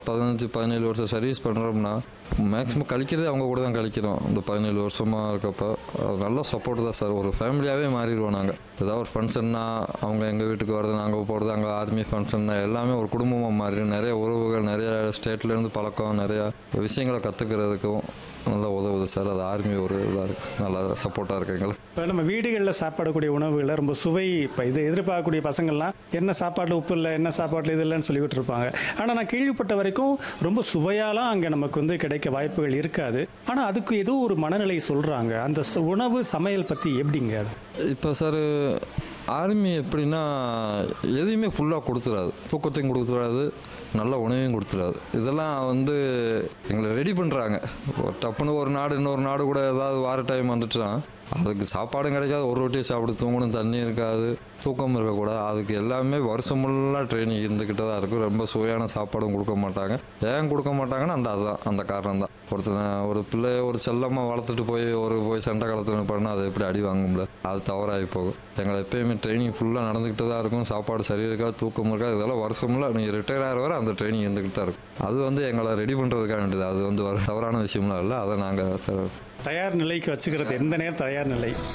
பதினஞ்சு பதினேழு வருஷம் சர்வீஸ் பண்ணுறோம்னா மேக்ஸிமம் கழிக்கிறதே அவங்க கூட தான் கழிக்கிறோம் இந்த பதினேழு வருஷமாக இருக்கப்போ அது நல்ல சப்போர்ட் தான் சார் ஒரு ஃபேமிலியாகவே மாறிடுவோம் நாங்கள் ஏதாவது ஒரு ஃபங்க்ஷன்னா அவங்க எங்கள் வீட்டுக்கு வர்றது நாங்கள் போகிறது அங்கே ஆர்மி ஃபங்க்ஷன்னா எல்லாமே ஒரு குடும்பமாக மாறிடும் நிறைய உறவுகள் நிறைய ஸ்டேட்லேருந்து பழக்கம் நிறையா விஷயங்களை கற்றுக்கிறதுக்கும் நல்லா உதவுது சார் அது ஆர்மி ஒரு இதாக இருக்குது நல்லா சப்போர்ட்டாக இருக்கு எங்களுக்கு இப்போ நம்ம வீடுகளில் சாப்பிடக்கூடிய உணவுகளை ரொம்ப சுவை இப்போ இது எதிர்பார்க்கக்கூடிய பசங்கள்லாம் என்ன சாப்பாட்டில் உப்பு இல்லை என்ன சாப்பாட்டில் இது இல்லைன்னு சொல்லிக்கிட்டு இருப்பாங்க ஆனால் நான் கேள்விப்பட்ட வரைக்கும் ரொம்ப சுவையாலாம் அங்கே நமக்கு வந்து கிடைக்க வாய்ப்புகள் இருக்காது ஆனால் அதுக்கு ஏதோ ஒரு மனநிலை சொல்கிறாங்க அந்த ச- உணவு சமையல் பற்றி எப்படிங்க அது இப்போ சார் ஆர்மி எப்படின்னா எதையுமே ஃபுல்லாக கொடுத்துடாது தூக்கத்தையும் கொடுத்துடாது நல்ல உணவையும் கொடுத்துடாது இதெல்லாம் வந்து எங்களை ரெடி பண்ணுறாங்க டப்புன்னு ஒரு நாடு இன்னொரு நாடு கூட ஏதாவது வார டைம் வந்துட்டுனா அதுக்கு சாப்பாடும் கிடைக்காது ஒரு ரொட்டியை சாப்பிட்டு தூங்கணும் தண்ணி இருக்காது தூக்கம் இருக்கக்கூடாது அதுக்கு எல்லாமே வருஷம் ஃபுல்லாக ட்ரைனிங் இருந்துக்கிட்டு தான் இருக்கும் ரொம்ப சுவையான சாப்பாடும் கொடுக்க மாட்டாங்க ஏன் கொடுக்க மாட்டாங்கன்னா அந்த அதுதான் அந்த காரணம் தான் ஒருத்தனை ஒரு பிள்ளைய ஒரு செல்லமாக வளர்த்துட்டு போய் ஒரு போய் சண்டை காலத்தில் பண்ணால் அதை எப்படி அடி வாங்க முடியல அது தவறாகி போகும் எங்களை எப்பயுமே ட்ரைனிங் ஃபுல்லாக நடந்துக்கிட்டு தான் இருக்கும் சாப்பாடு சரி இருக்காது தூக்கம் இருக்காது இதெல்லாம் வருஷம்ல நீங்கள் ரிட்டையர் ஆகிற வரை அந்த ட்ரைனிங் இருந்துக்கிட்டு தான் இருக்கும் அது வந்து எங்களை ரெடி பண்ணுறதுக்காக வேண்டியது அது வந்து ஒரு தவறான விஷயம்லாம் இல்லை அதை நாங்கள் தயார் நிலைக்கு வச்சுக்கிறது எந்த நேரம் தயார் நிலை